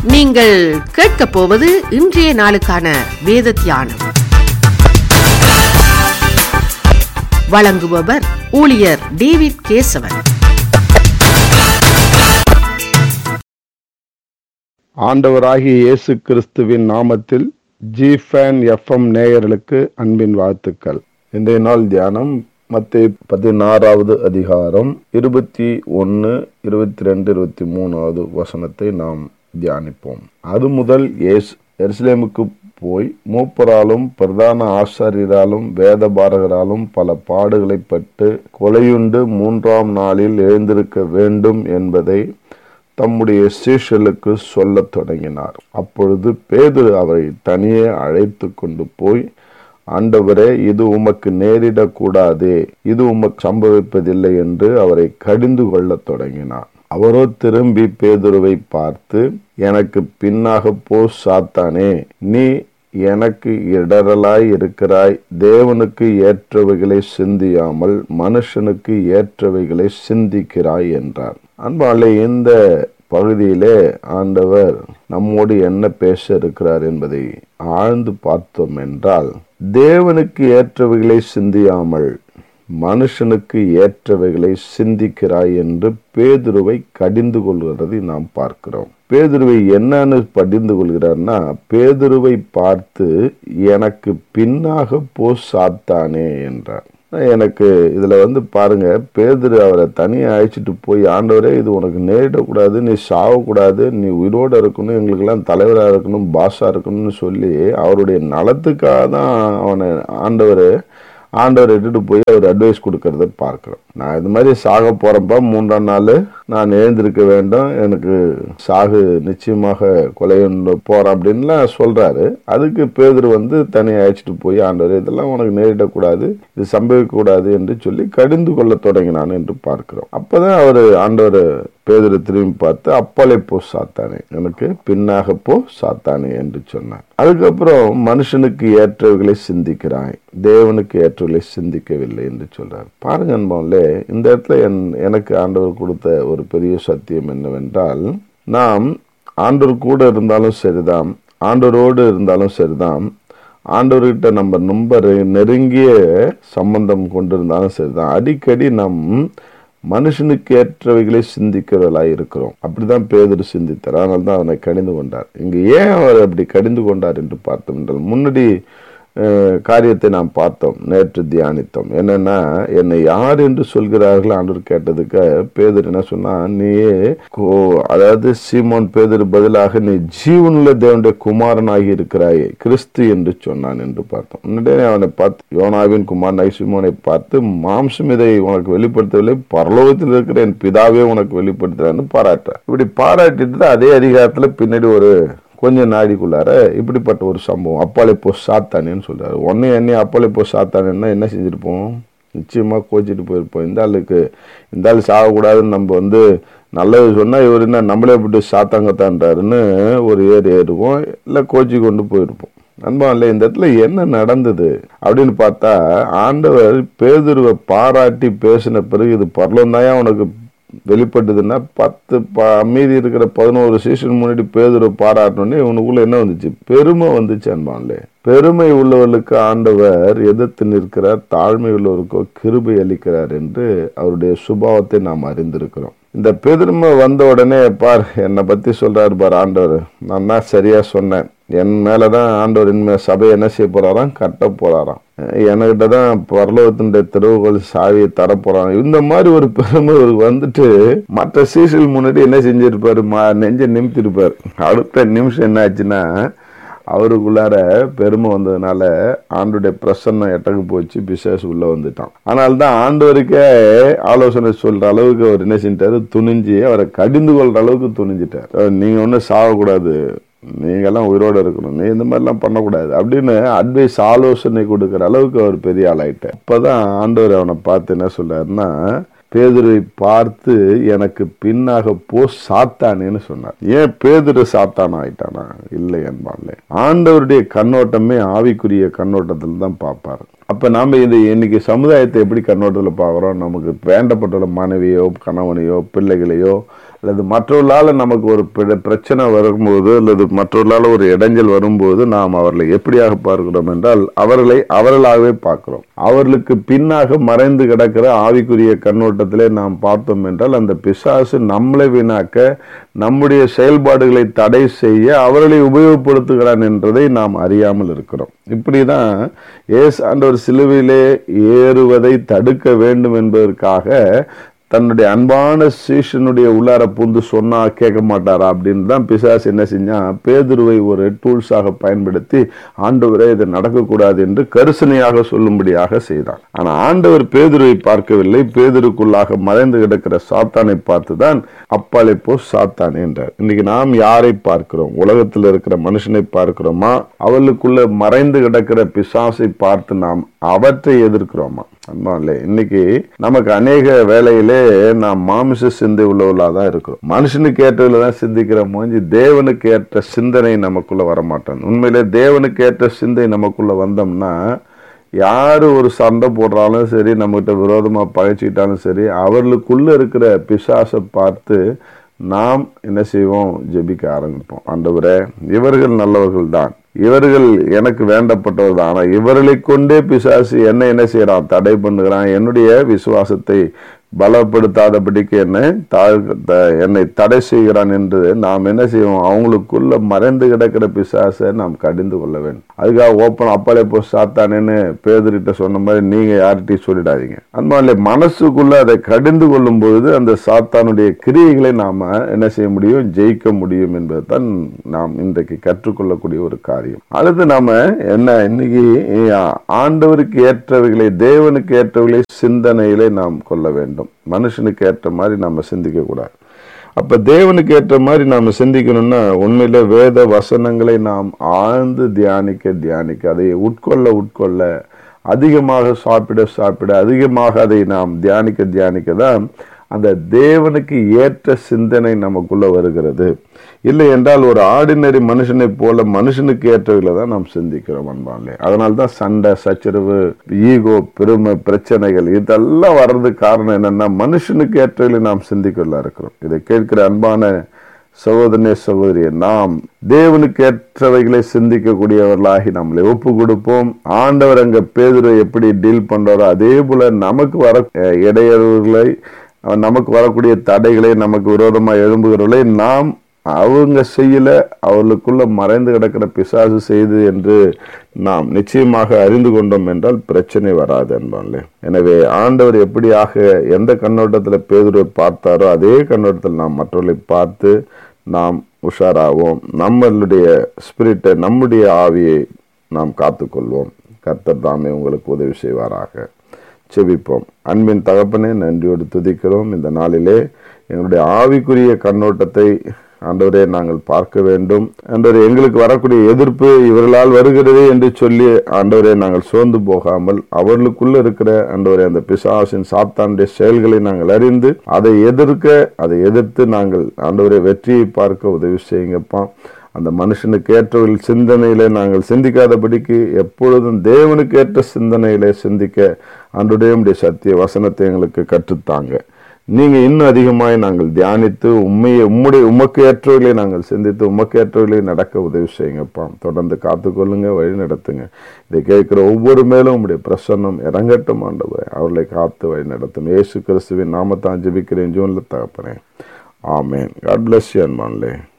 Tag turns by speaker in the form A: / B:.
A: நீங்கள் கேட்கப் போவது இன்றைய நாளுக்கான வேத தியானம் வழங்குபவர் ஊழியர் டேவிட் கேசவன்
B: ஆண்டவராகிய இயேசு கிறிஸ்துவின் நாமத்தில் ஜிஃபேன் எஃப்எம் நேயர்களுக்கு அன்பின் வாழ்த்துக்கள் இன்றைய நாள் தியானம் மத்திய பதினாறாவது அதிகாரம் இருபத்தி ஒன்று இருபத்தி ரெண்டு இருபத்தி மூணாவது வசனத்தை நாம் தியானிப்போம் அது முதல் இயேசு எருசலேமுக்கு போய் மூப்பராலும் பிரதான ஆசாரியராலும் வேதபாரகராலும் பல பாடுகளை பட்டு கொலையுண்டு மூன்றாம் நாளில் எழுந்திருக்க வேண்டும் என்பதை தம்முடைய சீஷலுக்கு சொல்லத் தொடங்கினார் அப்பொழுது பேதுரு அவரை தனியே அழைத்து கொண்டு போய் ஆண்டவரே இது உமக்கு நேரிடக்கூடாதே இது உமக்கு சம்பவிப்பதில்லை என்று அவரை கடிந்து கொள்ளத் தொடங்கினார் அவரோ திரும்பி பேதுருவை பார்த்து எனக்கு பின்னாக போ சாத்தானே நீ எனக்கு இடரலாய் இருக்கிறாய் தேவனுக்கு ஏற்றவைகளை சிந்தியாமல் மனுஷனுக்கு ஏற்றவைகளை சிந்திக்கிறாய் என்றார் அன்பாலே இந்த பகுதியிலே ஆண்டவர் நம்மோடு என்ன பேச இருக்கிறார் என்பதை ஆழ்ந்து பார்த்தோம் என்றால் தேவனுக்கு ஏற்றவைகளை சிந்தியாமல் மனுஷனுக்கு ஏற்றவைகளை சிந்திக்கிறாய் என்று பேதுருவை கடிந்து கொள்கிறதை நாம் பார்க்கிறோம் பேதுருவை என்னன்னு படிந்து கொள்கிறார்னா பேதுருவை பார்த்து எனக்கு பின்னாக போ சாத்தானே என்றார் எனக்கு இதுல வந்து பாருங்க பேதுரு அவரை தனியாக அழைச்சிட்டு போய் ஆண்டவரே இது உனக்கு நேரிடக்கூடாது நீ சாவக்கூடாது நீ உயிரோடு இருக்கணும் எங்களுக்கெல்லாம் தலைவராக இருக்கணும் பாஸாக இருக்கணும்னு சொல்லி அவருடைய நலத்துக்காக தான் அவனை ஆண்டவர் ஆண்டவர் இட்டுட்டு போய் அவர் அட்வைஸ் கொடுக்கறத பார்க்கிறோம் நான் இது மாதிரி சாக போறப்ப மூன்றாம் நாள் நான் எழுந்திருக்க வேண்டும் எனக்கு சாகு நிச்சயமாக கொலை போறேன் அப்படின்லாம் சொல்றாரு அதுக்கு பேதர் வந்து தனியாக அழைச்சிட்டு போய் ஆண்டவர் இதெல்லாம் உனக்கு நேரிடக்கூடாது இது சம்பவிக்க கூடாது என்று சொல்லி கடிந்து கொள்ள தொடங்கினான் என்று பார்க்கிறோம் அப்பதான் அவர் ஆண்டவர் பேதரை திரும்பி பார்த்து அப்பாலே போ சாத்தானே எனக்கு பின்னாக போ சாத்தானே என்று சொன்னார் அதுக்கப்புறம் மனுஷனுக்கு ஏற்றவைகளை சிந்திக்கிறாய் தேவனுக்கு ஏற்றவைகளை சிந்திக்கவில்லை என்று சொல்றார் பாருங்க அன்பம்ல இந்த இடத்துல என் எனக்கு ஆண்டவர் கொடுத்த ஒரு பெரிய சத்தியம் என்னவென்றால் நாம் ஆண்டவர் கூட இருந்தாலும் சரிதான் ஆண்டவரோடு இருந்தாலும் சரிதான் ஆண்டவர்கிட்ட நம்ம ரொம்ப நெருங்கிய சம்பந்தம் கொண்டிருந்தாலும் சரிதான் அடிக்கடி நம் மனுஷனுக்கு ஏற்றவைகளை சிந்திக்கிறவர்களாக இருக்கிறோம் அப்படிதான் பேதர் சிந்தித்தார் அதனால தான் அவனை கடிந்து கொண்டார் இங்கு ஏன் அவர் அப்படி கடிந்து கொண்டார் என்று பார்த்தோம் என்றால் முன்னாடி காரியத்தை நாம் பார்த்தோம் நேற்று தியானித்தோம் என்னன்னா என்னை யார் என்று சொல்கிறார்கள் ஆண்டவர் கேட்டதுக்கு பேதர் என்ன சொன்னா நீயே அதாவது சீமோன் பேதர் பதிலாக நீ ஜீவனுள்ள தேவனுடைய குமாரனாகி இருக்கிறாயே கிறிஸ்து என்று சொன்னான் என்று பார்த்தோம் முன்னாடியே அவனை பார்த்து யோனாவின் குமாரனாகி சீமோனை பார்த்து மாம்சம் இதை உனக்கு வெளிப்படுத்தவில்லை பரலோகத்தில் இருக்கிற என் பிதாவே உனக்கு வெளிப்படுத்துறான்னு பாராட்டுற இப்படி பாராட்டிட்டு அதே அதிகாரத்துல பின்னாடி ஒரு கொஞ்ச நாடிக்குள்ளார இப்படிப்பட்ட ஒரு சம்பவம் அப்பாலே போ சாத்தானேன்னு சொல்றாரு உடனே என்ன அப்பாலே போ சாத்தானேன்னா என்ன செஞ்சிருப்போம் நிச்சயமா கோச்சிட்டு போயிருப்போம் இந்த ஆளுக்கு இந்த ஆள் சாகக்கூடாதுன்னு நம்ம வந்து நல்லது சொன்னா இவர் என்ன நம்மளே விட்டு சாத்தாங்கத்தான்றாருன்னு ஒரு ஏறி ஏறுவோம் இல்லை கோச்சி கொண்டு போயிருப்போம் நண்பா இல்லை இந்த இடத்துல என்ன நடந்தது அப்படின்னு பார்த்தா ஆண்டவர் பேதுருவை பாராட்டி பேசின பிறகு இது பரலோந்தாயா உனக்கு வெளிப்பட்டதுன்னா பத்து மீதி இருக்கிற பதினோரு சீசன் முன்னாடி பேதுரை பாராட்டணுன்னே இவனுக்குள்ள என்ன வந்துச்சு பெருமை வந்துச்சு அன்பான்லே பெருமை உள்ளவர்களுக்கு ஆண்டவர் எதிர்த்து நிற்கிறார் தாழ்மை உள்ளவருக்கோ கிருபை அளிக்கிறார் என்று அவருடைய சுபாவத்தை நாம் அறிந்திருக்கிறோம் இந்த பெருமை வந்த உடனே பார் என்னை பத்தி சொல்றாரு பார் ஆண்டவர் நான் தான் சரியா சொன்னேன் என் மேலதான் ஆண்டவர் இனிமே சபை என்ன செய்ய போறாராம் கட்ட போறாராம் என்கிட்ட தான் பரலோகத்தினுடைய திறவுகோள் சாவியை தர போறாங்க இந்த மாதிரி ஒரு பெருமை வந்துட்டு மற்ற சீசல் முன்னாடி என்ன செஞ்சிருப்பாரு நெஞ்ச நிமித்திருப்பாரு அடுத்த நிமிஷம் என்ன ஆச்சுன்னா அவருக்குள்ளார பெருமை வந்ததுனால ஆண்டுடைய பிரசன்னம் எட்டக்கு போச்சு பிசாசு உள்ள வந்துட்டான் ஆனால் தான் ஆண்டவருக்கே ஆலோசனை சொல்ற அளவுக்கு அவர் என்ன செஞ்சிட்டாரு துணிஞ்சு அவரை கடிந்து கொள்ற அளவுக்கு துணிஞ்சிட்டார் நீங்க ஒன்னும் சாகக்கூடாது நீங்கெல்லாம் உயிரோட இருக்கணும் நீ இந்த மாதிரிலாம் பண்ணக்கூடாது அப்படின்னு அட்வைஸ் ஆலோசனை கொடுக்குற அளவுக்கு அவர் பெரிய ஆளாயிட்டார் அப்பதான் ஆண்டவர் அவனை பார்த்து என்ன சொல்றாருன்னா பேதுருவை பார்த்து எனக்கு பின்னாக போ சாத்தானேன்னு சொன்னார் ஏன் பேதுரு சாத்தான் ஆயிட்டானா இல்லை என்பான்ல ஆண்டவருடைய கண்ணோட்டமே ஆவிக்குரிய கண்ணோட்டத்தில் தான் பார்ப்பார் அப்ப நாம இது இன்னைக்கு சமுதாயத்தை எப்படி கண்ணோட்டத்தில் பார்க்குறோம் நமக்கு வேண்டப்பட்டுள்ள மனைவியோ கணவனையோ பிள்ளைகளையோ அல்லது மற்றவர்களால் நமக்கு ஒரு பிர- பிரச்சனை வரும்போது அல்லது மற்றவர்களால் ஒரு இடைஞ்சல் வரும்போது நாம் அவர்களை எப்படியாக பார்க்கிறோம் என்றால் அவர்களை அவர்களாகவே பார்க்கிறோம் அவர்களுக்கு பின்னாக மறைந்து கிடக்கிற ஆவிக்குரிய கண்ணோட்டத்திலே நாம் பார்த்தோம் என்றால் அந்த பிசாசு நம்மளை வீணாக்க நம்முடைய செயல்பாடுகளை தடை செய்ய அவர்களை உபயோகப்படுத்துகிறான் என்றதை நாம் அறியாமல் இருக்கிறோம் இப்படிதான் ஏசு ஆண்டவர் சிலுவையிலே ஏறுவதை தடுக்க வேண்டும் என்பதற்காக தன்னுடைய அன்பான சீஷனுடைய உள்ளார பூந்து சொன்னா கேட்க மாட்டாரா அப்படின்னு தான் பிசாஸ் என்ன செஞ்சான் பேதுருவை ஒரு டூல்ஸாக பயன்படுத்தி ஆண்டவரே இது நடக்கக்கூடாது என்று கரிசனையாக சொல்லும்படியாக செய்தான் ஆனா ஆண்டவர் பேதுருவை பார்க்கவில்லை பேதுருக்குள்ளாக மறைந்து கிடக்கிற சாத்தானை பார்த்து தான் அப்பாலை போ சாத்தான் என்றார் இன்னைக்கு நாம் யாரை பார்க்கிறோம் உலகத்தில் இருக்கிற மனுஷனை பார்க்கிறோமா அவளுக்குள்ள மறைந்து கிடக்கிற பிசாசை பார்த்து நாம் அவற்றை எதிர்க்கிறோமா அன்பா இல்லை இன்னைக்கு நமக்கு அநேக வேலையிலே நாம் மாமிச சிந்தை உள்ளவர்களா தான் இருக்கிறோம் மனுஷனுக்கு ஏற்றதுல தான் சிந்திக்கிற மோஞ்சி தேவனுக்கு ஏற்ற சிந்தனை நமக்குள்ள வரமாட்டான் உண்மையிலே தேவனுக்கு ஏற்ற சிந்தை நமக்குள்ள வந்தோம்னா யாரு ஒரு சண்டை போடுறாலும் சரி நம்மகிட்ட விரோதமா பகைச்சிக்கிட்டாலும் சரி அவர்களுக்குள்ள இருக்கிற பிசாசை பார்த்து நாம் என்ன செய்வோம் ஜெபிக்க ஆரம்பிப்போம் ஆண்டவரே இவர்கள் நல்லவர்கள் தான் இவர்கள் எனக்கு வேண்டப்பட்டவர் தான் ஆனா இவர்களை கொண்டே பிசாசு என்ன என்ன செய்யறான் தடை பண்ணுகிறான் என்னுடைய விசுவாசத்தை பலப்படுத்தாதபடிக்கு என்னை தா- த- என்னை தடை செய்கிறான் என்று நாம் என்ன செய்வோம் அவங்களுக்குள்ள மறைந்து கிடக்கிற பிசாசை நாம் கடிந்து கொள்ள வேண்டும் அதுக்காக ஓப்பன் அப்பாலே போ சாத்தானேன்னு பேதர்கிட்ட சொன்ன மாதிரி நீங்க யார்கிட்டயும் சொல்லிடாதீங்க அந்த மாதிரி மனசுக்குள்ள அதை கடிந்து கொள்ளும் பொழுது அந்த சாத்தானுடைய கிரியைகளை நாம என்ன செய்ய முடியும் ஜெயிக்க முடியும் என்பதுதான் நாம் இன்றைக்கு கற்றுக்கொள்ளக்கூடிய ஒரு காரியம் அடுத்து நாம என்ன இன்னைக்கு ஆண்டவருக்கு ஏற்றவைகளை தேவனுக்கு ஏற்றவைகளை சிந்தனையிலே நாம் கொள்ள வேண்டும் மனுஷனுக்கு ஏற்ற மாதிரி நாம சிந்திக்க கூடாது அப்ப தேவனுக்கு ஏற்ற மாதிரி நாம சிந்திக்கணும்னா உண்மையில வேத வசனங்களை நாம் ஆழ்ந்து தியானிக்க தியானிக்க அதை உட்கொள்ள உட்கொள்ள அதிகமாக சாப்பிட சாப்பிட அதிகமாக அதை நாம் தியானிக்க தியானிக்க தான் அந்த தேவனுக்கு ஏற்ற சிந்தனை நமக்குள்ள வருகிறது இல்லை என்றால் ஒரு ஆர்டினரி மனுஷனை போல மனுஷனுக்கு ஏற்றவில்லை தான் நாம் சிந்திக்கிறோம் அன்பான்லே அதனால தான் சண்டை சச்சரவு ஈகோ பெருமை பிரச்சனைகள் இதெல்லாம் வர்றதுக்கு காரணம் என்னன்னா மனுஷனுக்கு ஏற்றவில்லை நாம் சிந்திக்கல இருக்கிறோம் இதை கேட்கிற அன்பான சகோதரனே சகோதரியே நாம் தேவனுக்கு ஏற்றவைகளை சிந்திக்கக்கூடியவர்களாகி நம்மளை ஒப்பு கொடுப்போம் ஆண்டவர் அங்க பேதுரை எப்படி டீல் பண்றாரோ அதே போல நமக்கு வர அஹ், இடையூறுகளை அஹ், நமக்கு வரக்கூடிய தடைகளை நமக்கு விரோதமா எழும்புகிறவர்களை நாம் அவங்க செய்யல அவர்களுக்குள்ள மறைந்து கிடக்கிற பிசாசு செய்து என்று நாம் நிச்சயமாக அறிந்து கொண்டோம் என்றால் பிரச்சனை வராது என்பான்லே எனவே ஆண்டவர் எப்படியாக எந்த கண்ணோட்டத்துல பேதுருவை பார்த்தாரோ அதே கண்ணோட்டத்தில் நாம் மற்றவர்களை பார்த்து நாம் உஷாராவோம் நம்மளுடைய ஸ்பிரிட்டை நம்முடைய ஆவியை நாம் காத்துக்கொள்வோம் கர்த்தர் தாமே உங்களுக்கு உதவி செய்வாராக செபிப்போம் அன்பின் தகப்பனே நன்றியோடு துதிக்கிறோம் இந்த நாளிலே எங்களுடைய ஆவிக்குரிய கண்ணோட்டத்தை ஆண்டவரே நாங்கள் பார்க்க வேண்டும் ஆண்டவரே எங்களுக்கு வரக்கூடிய எதிர்ப்பு இவர்களால் வருகிறது என்று சொல்லி ஆண்டவரே நாங்கள் சோர்ந்து போகாமல் அவர்களுக்குள்ள இருக்கிற ஆண்டவரே அந்த பிசாசின் சாத்தானுடைய செயல்களை நாங்கள் அறிந்து அதை எதிர்க்க அதை எதிர்த்து நாங்கள் ஆண்டவரே வெற்றியை பார்க்க உதவி செய்யுங்கப்பா அந்த மனுஷனுக்கு ஏற்றவர்கள் சிந்தனையிலே நாங்கள் சிந்திக்காதபடிக்கு எப்பொழுதும் தேவனுக்கு ஏற்ற சிந்தனையிலே சிந்திக்க ஆண்டுடைய உம்முடைய சத்திய வசனத்தை எங்களுக்கு கற்றுத்தாங்க நீங்க இன்னும் அதிகமாய் நாங்கள் தியானித்து உண்மையை உம்முடைய உமக்கு ஏற்றவர்களை நாங்கள் சிந்தித்து உமக்கு ஏற்றவர்களை நடக்க உதவி செய்யுங்கப்பா தொடர்ந்து காத்துக்கொள்ளுங்க வழி நடத்துங்க இதை கேட்கிற ஒவ்வொரு மேலும் உம்முடைய பிரசன்னம் இறங்கட்டும் ஆண்டவரே அவர்களை காத்து வழி நடத்தும் இயேசு கிறிஸ்துவின் நாமத்தான் ஜெபிக்கிறேன் ஜூன்ல தகப்பனே ஆமேன் காட் பிளஸ் யூ அன்பான்லே